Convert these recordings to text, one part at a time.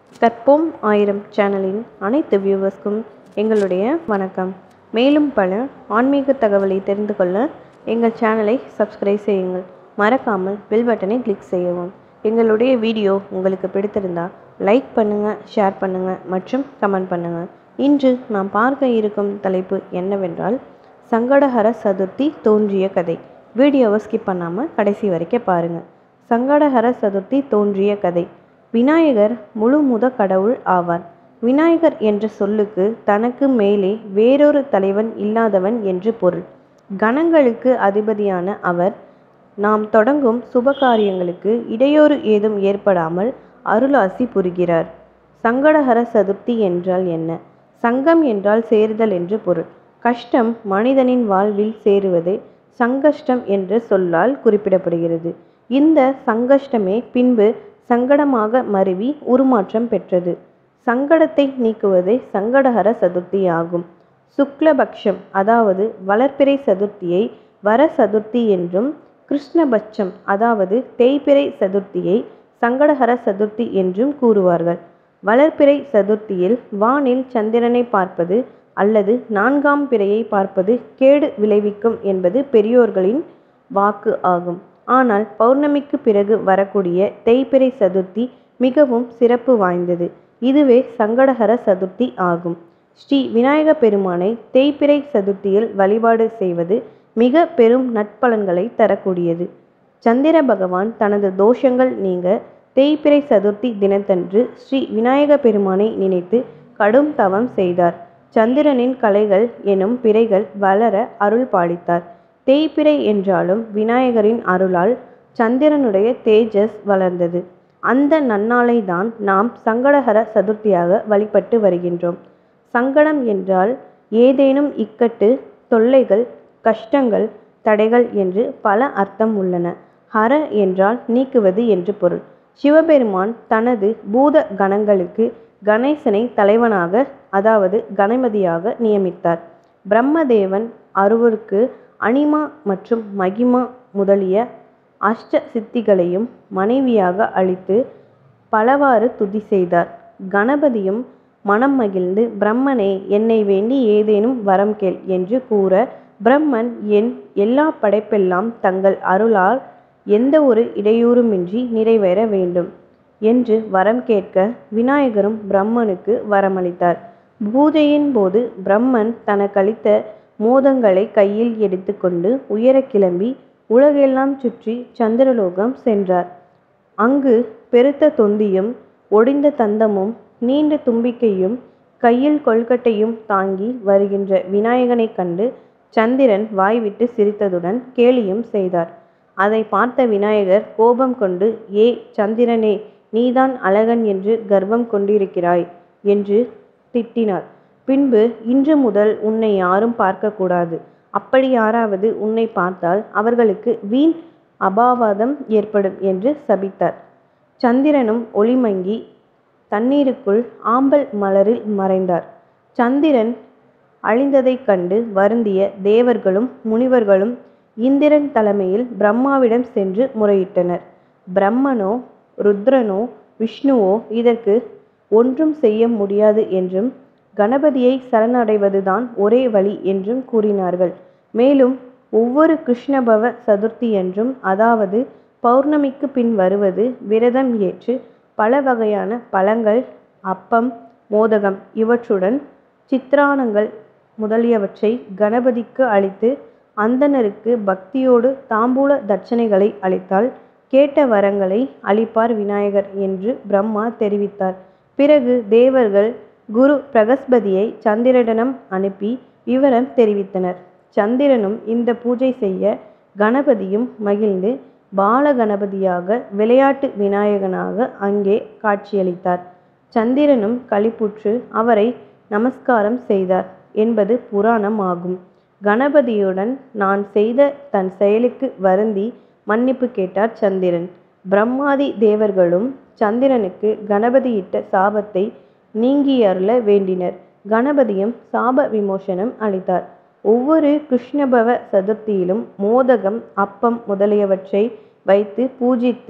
கற்போம் ஆயிரம் சேனலின் அனைத்து வியூவர்ஸ்க்கும் எங்களுடைய வணக்கம் மேலும் பல ஆன்மீக தகவலை தெரிந்து கொள்ள எங்கள் சேனலை சப்ஸ்கிரைப் செய்யுங்கள் மறக்காமல் பெல் பட்டனை கிளிக் செய்யவும் எங்களுடைய வீடியோ உங்களுக்கு பிடித்திருந்தால் லைக் பண்ணுங்கள் ஷேர் பண்ணுங்கள் மற்றும் கமெண்ட் பண்ணுங்கள் இன்று நாம் பார்க்க இருக்கும் தலைப்பு என்னவென்றால் சங்கடஹர சதுர்த்தி தோன்றிய கதை வீடியோவை ஸ்கிப் பண்ணாமல் கடைசி வரைக்கும் பாருங்கள் சங்கடஹர சதுர்த்தி தோன்றிய கதை விநாயகர் முழு முத கடவுள் ஆவார் விநாயகர் என்ற சொல்லுக்கு தனக்கு மேலே வேறொரு தலைவன் இல்லாதவன் என்று பொருள் கணங்களுக்கு அதிபதியான அவர் நாம் தொடங்கும் சுபகாரியங்களுக்கு இடையூறு ஏதும் ஏற்படாமல் அருளாசி புரிகிறார் சங்கடஹர சதுர்த்தி என்றால் என்ன சங்கம் என்றால் சேருதல் என்று பொருள் கஷ்டம் மனிதனின் வாழ்வில் சேருவதே சங்கஷ்டம் என்ற சொல்லால் குறிப்பிடப்படுகிறது இந்த சங்கஷ்டமே பின்பு சங்கடமாக மருவி உருமாற்றம் பெற்றது சங்கடத்தை நீக்குவதே சங்கடஹர சதுர்த்தி ஆகும் சுக்லபக்ஷம் அதாவது வளர்ப்பிறை சதுர்த்தியை வர சதுர்த்தி என்றும் கிருஷ்ணபட்சம் அதாவது தேய்பிறை சதுர்த்தியை சங்கடஹர சதுர்த்தி என்றும் கூறுவார்கள் வளர்ப்பிறை சதுர்த்தியில் வானில் சந்திரனை பார்ப்பது அல்லது நான்காம் பிறையை பார்ப்பது கேடு விளைவிக்கும் என்பது பெரியோர்களின் வாக்கு ஆகும் ஆனால் பௌர்ணமிக்கு பிறகு வரக்கூடிய தேய்பிறை சதுர்த்தி மிகவும் சிறப்பு வாய்ந்தது இதுவே சங்கடஹர சதுர்த்தி ஆகும் ஸ்ரீ விநாயக பெருமானை தேய்பிறை சதுர்த்தியில் வழிபாடு செய்வது மிக பெரும் நட்பலன்களை தரக்கூடியது சந்திர பகவான் தனது தோஷங்கள் நீங்க தேய்பிறை சதுர்த்தி தினத்தன்று ஸ்ரீ விநாயக பெருமானை நினைத்து கடும் தவம் செய்தார் சந்திரனின் கலைகள் எனும் பிறைகள் வளர அருள் பாலித்தார் தேய்பிறை என்றாலும் விநாயகரின் அருளால் சந்திரனுடைய தேஜஸ் வளர்ந்தது அந்த நன்னாளை தான் நாம் சங்கடஹர சதுர்த்தியாக வழிபட்டு வருகின்றோம் சங்கடம் என்றால் ஏதேனும் இக்கட்டு தொல்லைகள் கஷ்டங்கள் தடைகள் என்று பல அர்த்தம் உள்ளன ஹர என்றால் நீக்குவது என்று பொருள் சிவபெருமான் தனது பூத கணங்களுக்கு கணேசனை தலைவனாக அதாவது கணபதியாக நியமித்தார் பிரம்மதேவன் அருவருக்கு அனிமா மற்றும் மகிமா முதலிய அஷ்ட சித்திகளையும் மனைவியாக அளித்து பலவாறு துதி செய்தார் கணபதியும் மனம் மகிழ்ந்து பிரம்மனே என்னை வேண்டி ஏதேனும் வரம் கேள் என்று கூற பிரம்மன் என் எல்லா படைப்பெல்லாம் தங்கள் அருளால் எந்த ஒரு இடையூறுமின்றி நிறைவேற வேண்டும் என்று வரம் கேட்க விநாயகரும் பிரம்மனுக்கு வரமளித்தார் பூஜையின் போது பிரம்மன் தனக்களித்த மோதங்களை கையில் எடுத்துக்கொண்டு உயர கிளம்பி உலகெல்லாம் சுற்றி சந்திரலோகம் சென்றார் அங்கு பெருத்த தொந்தியும் ஒடிந்த தந்தமும் நீண்ட தும்பிக்கையும் கையில் கொல்கட்டையும் தாங்கி வருகின்ற விநாயகனை கண்டு சந்திரன் வாய்விட்டு சிரித்ததுடன் கேலியும் செய்தார் அதை பார்த்த விநாயகர் கோபம் கொண்டு ஏ சந்திரனே நீதான் அழகன் என்று கர்வம் கொண்டிருக்கிறாய் என்று திட்டினார் பின்பு இன்று முதல் உன்னை யாரும் பார்க்கக்கூடாது அப்படி யாராவது உன்னை பார்த்தால் அவர்களுக்கு வீண் அபாவாதம் ஏற்படும் என்று சபித்தார் சந்திரனும் ஒளிமங்கி தண்ணீருக்குள் ஆம்பல் மலரில் மறைந்தார் சந்திரன் அழிந்ததைக் கண்டு வருந்திய தேவர்களும் முனிவர்களும் இந்திரன் தலைமையில் பிரம்மாவிடம் சென்று முறையிட்டனர் பிரம்மனோ ருத்ரனோ விஷ்ணுவோ இதற்கு ஒன்றும் செய்ய முடியாது என்றும் கணபதியை சரணடைவதுதான் ஒரே வழி என்றும் கூறினார்கள் மேலும் ஒவ்வொரு கிருஷ்ணபவ சதுர்த்தி என்றும் அதாவது பௌர்ணமிக்கு பின் வருவது விரதம் ஏற்று பல வகையான பழங்கள் அப்பம் மோதகம் இவற்றுடன் சித்திரானங்கள் முதலியவற்றை கணபதிக்கு அளித்து அந்தனருக்கு பக்தியோடு தாம்பூல தட்சணைகளை அளித்தால் கேட்ட வரங்களை அளிப்பார் விநாயகர் என்று பிரம்மா தெரிவித்தார் பிறகு தேவர்கள் குரு பிரகஸ்பதியை சந்திரனிடம் அனுப்பி விவரம் தெரிவித்தனர் சந்திரனும் இந்த பூஜை செய்ய கணபதியும் மகிழ்ந்து பாலகணபதியாக விளையாட்டு விநாயகனாக அங்கே காட்சியளித்தார் சந்திரனும் களிப்புற்று அவரை நமஸ்காரம் செய்தார் என்பது புராணம் ஆகும் கணபதியுடன் நான் செய்த தன் செயலுக்கு வருந்தி மன்னிப்பு கேட்டார் சந்திரன் பிரம்மாதி தேவர்களும் சந்திரனுக்கு கணபதியிட்ட சாபத்தை நீங்கியருள வேண்டினர் கணபதியும் சாப விமோசனம் அளித்தார் ஒவ்வொரு கிருஷ்ணபவ சதுர்த்தியிலும் மோதகம் அப்பம் முதலியவற்றை வைத்து பூஜித்து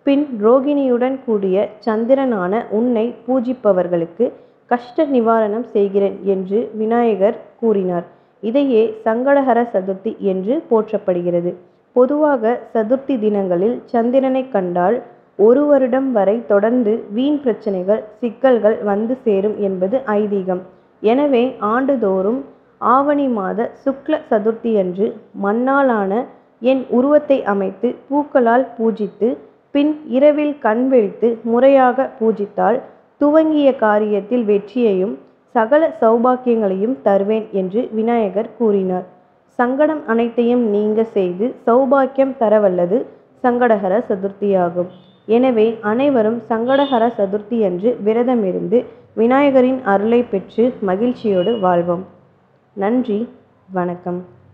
பின் ரோகிணியுடன் கூடிய சந்திரனான உன்னை பூஜிப்பவர்களுக்கு கஷ்ட நிவாரணம் செய்கிறேன் என்று விநாயகர் கூறினார் இதையே சங்கடஹர சதுர்த்தி என்று போற்றப்படுகிறது பொதுவாக சதுர்த்தி தினங்களில் சந்திரனை கண்டால் ஒரு வருடம் வரை தொடர்ந்து வீண் பிரச்சனைகள் சிக்கல்கள் வந்து சேரும் என்பது ஐதீகம் எனவே ஆண்டுதோறும் ஆவணி மாத சுக்ல சதுர்த்தியன்று மண்ணாலான என் உருவத்தை அமைத்து பூக்களால் பூஜித்து பின் இரவில் கண் விழித்து முறையாக பூஜித்தால் துவங்கிய காரியத்தில் வெற்றியையும் சகல சௌபாக்கியங்களையும் தருவேன் என்று விநாயகர் கூறினார் சங்கடம் அனைத்தையும் நீங்க செய்து சௌபாக்கியம் தரவல்லது சங்கடஹர சதுர்த்தியாகும் எனவே அனைவரும் சங்கடஹர சதுர்த்தியன்று விரதமிருந்து விநாயகரின் அருளை பெற்று மகிழ்ச்சியோடு வாழ்வோம் நன்றி வணக்கம்